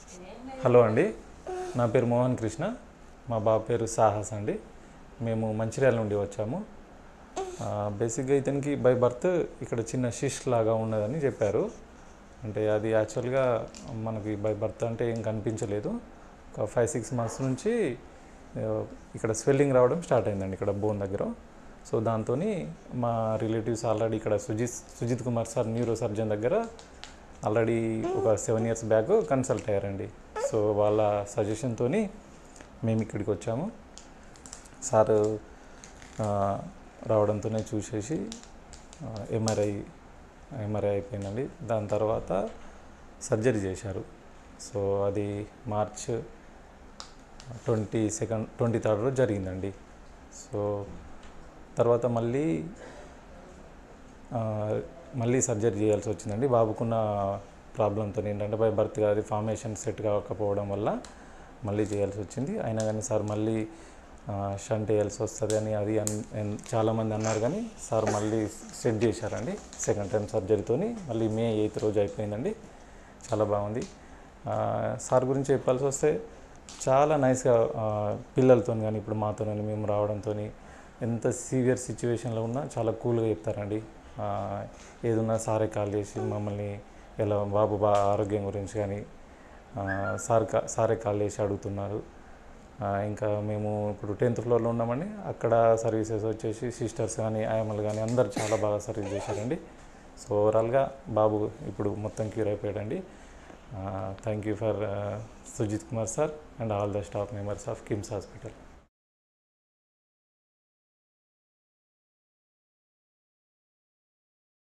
hello అండి నా పేరు మోహన్ కృష్ణ మా బాబు పేరు సాహస్ అండి మేము మంచిర్యాల నుండి వచ్చాము ఆ, బేసిక్గా ఇతనికి బై బర్త్ ఇక్కడ చిన్న షిష్ లాగా ఉన్నదని చెప్పారు అంటే అది యాక్చువల్గా మనకి బై బర్త్ అంటే ఏం కనిపించలేదు ఒక ఫైవ్ సిక్స్ మంత్స్ నుంచి ఆ, ఇక్కడ స్వెల్లింగ్ రావడం స్టార్ట్ అయిందండి ఇక్కడ బోన్ దగ్గర సో దాంతో మా రిలేటివ్స్ ఆల్రెడీ ఇక్కడ Sujith Sujith Kumar sir neuro surgeon దగ్గర ఆల్రెడీ ఒక సెవెన్ ఇయర్స్ బ్యాక్ కన్సల్ట్ అయ్యారండి సో వాళ్ళ సజెషన్తో మేము ఇక్కడికి వచ్చాము సార్ ఆ, రావడంతోనే చూసేసి ఎంఆర్ఐ ఎంఆర్ఐ అయిపోయిందండి దాని తర్వాత సర్జరీ చేశారు సో అది March twenty second twenty third రోజు జరిగిందండి సో తర్వాత మళ్ళీ ఆ, మళ్ళీ సర్జరీ చేయాల్సి వచ్చిందండి బాబుకున్న ప్రాబ్లంతో ఏంటంటే బై బర్త్గా అది ఫార్మేషన్ సెట్ కాకపోవడం వల్ల మళ్ళీ చేయాల్సి వచ్చింది అయినా కానీ సార్ మళ్ళీ ఆ, షంట్ వేయాల్సి వస్తుంది అని అది అన్- ఎన్- చాలామంది అన్నారు కానీ సార్ మళ్ళీ సెట్ చేశారండి సెకండ్ టైం సర్జరీతోని మళ్ళీ మే ఎయిత్ రోజు అయిపోయిందండి చాలా బాగుంది ఆ, సార్ గురించి చెప్పాల్సి వస్తే చాలా నైస్గా పిల్లలతో కానీ ఇప్పుడు మాతో కానీ మేము రావడంతో ఎంత సీవియర్ సిచ్యువేషన్లో ఉన్నా చాలా కూల్గా చెప్తారండి ఆ, ఏదున్నా సారే కాల్ చేసి మమ్మల్ని ఎలా బాబు బా ఆరోగ్యం గురించి కానీ ఆ, సార్ కా సారే కాల్ చేసి అడుగుతున్నారు ఆ, ఇంకా మేము ఇప్పుడు టెన్త్ ఫ్లోర్లో ఉన్నామండి అక్కడ సర్వీసెస్ వచ్చేసి సిస్టర్స్ కానీ ఆయమ్మలు కానీ అందరు చాలా బాగా సర్వీస్ చేశారండి సో ఓవరాల్గా బాబు ఇప్పుడు మొత్తం క్యూర్ అయిపోయాడండి thank you for Sujith Kumar sir and all the staff members of KIMS hospital